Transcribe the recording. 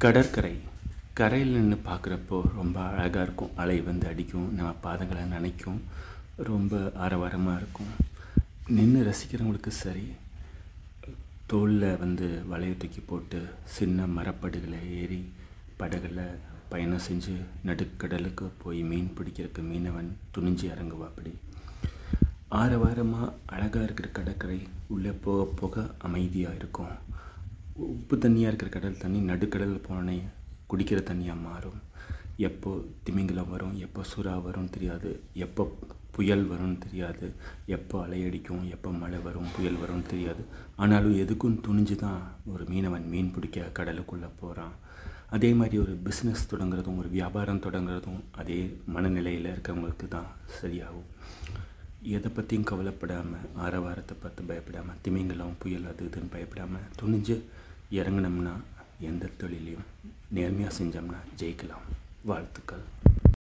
கடற்கரை கரையில் நின்று பார்க்குறப்போ ரொம்ப அழகாக இருக்கும் அலை வந்து அடிக்கும் நம்ம பாதங்களை நனைக்கும் ரொம்ப ஆரவாரமாக இருக்கும் நின்று ரசிக்கிறவங்களுக்கு சரி தோளில் வந்து வலையை தூக்கி போட்டு சின்ன மரப்படுகளை ஏறி படகுல பயணம் செஞ்சு நடுக்கடலுக்கு போய் மீன் பிடிக்கிறதுக்கு மீனவன் துணிஞ்சு இறங்குவாப்படி ஆரவாரமாக அழகாக இருக்கிற கடற்கரை உள்ளே போக போக அமைதியாக இருக்கும் உப்பு தண்ணியாக இருக்கிற கடல் தண்ணி நடுக்கடலில் போனே குடிக்கிற தண்ணியாக மாறும் எப்போ திமிங்கலம் வரும் எப்போ சுறா வரும்னு தெரியாது எப்போ புயல் வரும்னு தெரியாது எப்போ அலையடிக்கும் எப்போ மழை வரும் புயல் வரும்னு தெரியாது ஆனாலும் எதுக்கும் துணிஞ்சு தான் ஒரு மீனவன் மீன் பிடிக்க கடலுக்குள்ளே போகிறான் அதே மாதிரி ஒரு பிஸ்னஸ் தொடங்குறதும் ஒரு வியாபாரம் தொடங்குறதும் அதே மனநிலையில் இருக்கிறவங்களுக்கு தான் சரியாகும் எதை பற்றியும் கவலைப்படாமல் ஆரவாரத்தை பார்த்து பயப்படாமல் திமிங்கலம் புயல் அது இதுன்னு பயப்படாமல் துணிஞ்சு இறங்கினோம்னா எந்த தொழிலையும் நேர்மையாக செஞ்சோம்னா ஜெயிக்கலாம் வாழ்த்துக்கள்